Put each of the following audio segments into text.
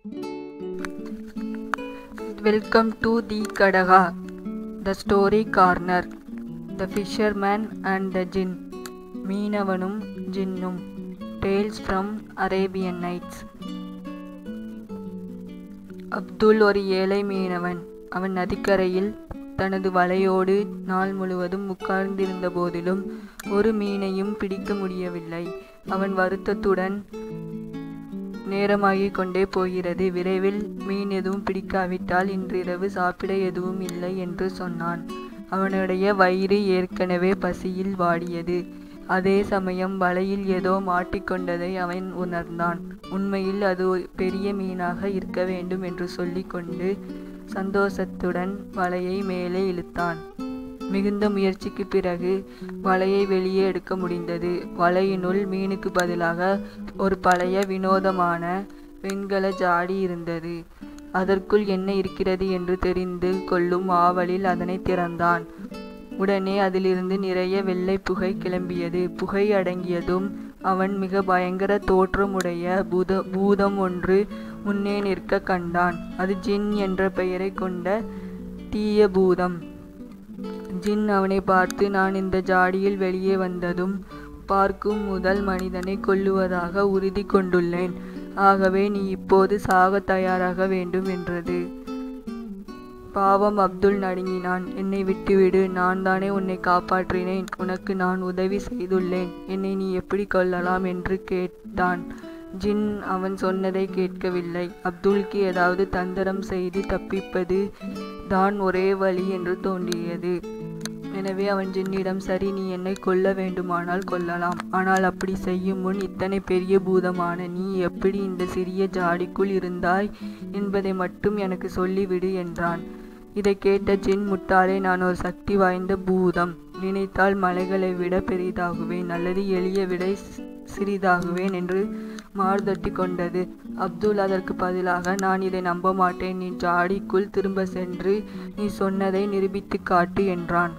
Welcome to the Kadaga, the story corner. The fisherman and the jinn. மீனவனும் ஜின்னும் tales from Arabian nights Abdul ஒரு ஏழை மீனவன் அவன் நதிக்கரையில் தனது வலையோடு நாள் முழுவதும் உட்கார்ந்திருந்த போதிலும் ஒரு மீனையும் பிடிக்க முடியவில்லை அவன் வருத்தத்துடன் நேரமாகிக் கொண்டே போகிறது விரைவில் மீன் எதுவும் பிடிக்காவிட்டால் இன்றிரவு சாப்பிட எதுவும் இல்லை என்று சொன்னான் அவனுடைய வயிறு ஏற்கனவே பசியில் வாடியது அதே சமயம் வலையில் ஏதோ மாட்டிக்கொண்டதை அவன் உணர்ந்தான் உண்மையில் அது ஒரு பெரிய மீனாக இருக்க வேண்டும் என்று சொல்லிக்கொண்டு சந்தோஷத்துடன் வலையை மேலே இழுத்தான் மிகுந்த முயற்சிக்கு பிறகு வலையை வெளியே எடுக்க முடிந்தது வலையினுள் மீனுக்கு பதிலாக ஒரு பழைய வினோதமான வெண்கல ஜாடி இருந்தது அதற்குள் என்ன இருக்கிறது என்று தெரிந்து கொள்ளும் ஆவலில் அதனை திறந்தான் உடனே அதிலிருந்து நிறைய வெள்ளை புகை கிளம்பியது புகை அடங்கியதும் அவன் மிக பயங்கர தோற்றமுடைய பூத பூதம் ஒன்று முன்னே நிற்க கண்டான் அது ஜின் என்ற பெயரை கொண்ட தீய பூதம் ஜின் அவனை பார்த்து நான் இந்த ஜாடியில் வெளியே வந்ததும் பார்க்கும் முதல் மனிதனை கொல்லுவதாக உறுதி கொண்டுள்ளேன் ஆகவே நீ இப்போது சாக தயாராக வேண்டும் என்றது பாவம் அப்துல் நடுங்கினான் என்னை விட்டுவிடு நான் தானே உன்னை காப்பாற்றினேன் உனக்கு நான் உதவி செய்துள்ளேன் என்னை நீ எப்படி கொல்லலாம் என்று கேட்டான் ஜின் அவன் சொன்னதை கேட்கவில்லை அப்துல்க்கு ஏதாவது தந்திரம் செய்து தப்பிப்பது தான் ஒரே வழி என்று தோன்றியது எனவே அவன் ஜின்னிடம் சரி நீ என்னை கொல்ல வேண்டுமானால் கொல்லலாம் ஆனால் அப்படி செய்யும் முன் இத்தனை பெரிய பூதமான நீ எப்படி இந்த சிறிய ஜாடிக்குள் இருந்தாய் என்பதை மட்டும் எனக்கு சொல்லிவிடு என்றான் இதை கேட்ட ஜின் முட்டாளே நான் ஒரு சக்தி வாய்ந்த பூதம் நினைத்தால் மலைகளை விட பெரிதாகுவேன் அல்லது எளிய விட சிறிதாகுவேன் என்று மார்தட்டி கொண்டது அப்துல் அதற்கு பதிலாக நான் இதை நம்ப மாட்டேன் நீ ஜாடிக்குள் திரும்ப சென்று நீ சொன்னதை நிரூபித்து காட்டு என்றான்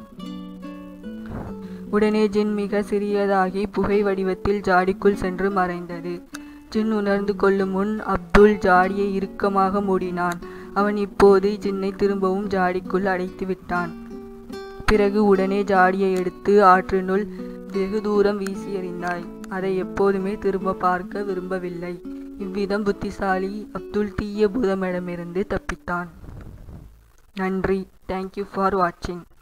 உடனே ஜின் மிக சிறியதாகி புகை வடிவத்தில் ஜாடிக்குள் சென்று மறைந்தது ஜின் உணர்ந்து கொள்ளும் முன் அப்துல் ஜாடியை இறுக்கமாக மூடினான் அவன் இப்போது ஜின்னை திரும்பவும் ஜாடிக்குள் அடைத்து விட்டான் பிறகு உடனே ஜாடியை எடுத்து ஆற்றினுள் வெகு தூரம் வீசி எறிந்தாய் அதை எப்போதுமே திரும்ப பார்க்க விரும்பவில்லை இவ்விதம் புத்திசாலி அப்துல் தீய பூதமிடமிருந்து தப்பித்தான் நன்றி தேங்க்யூ ஃபார் வாட்சிங்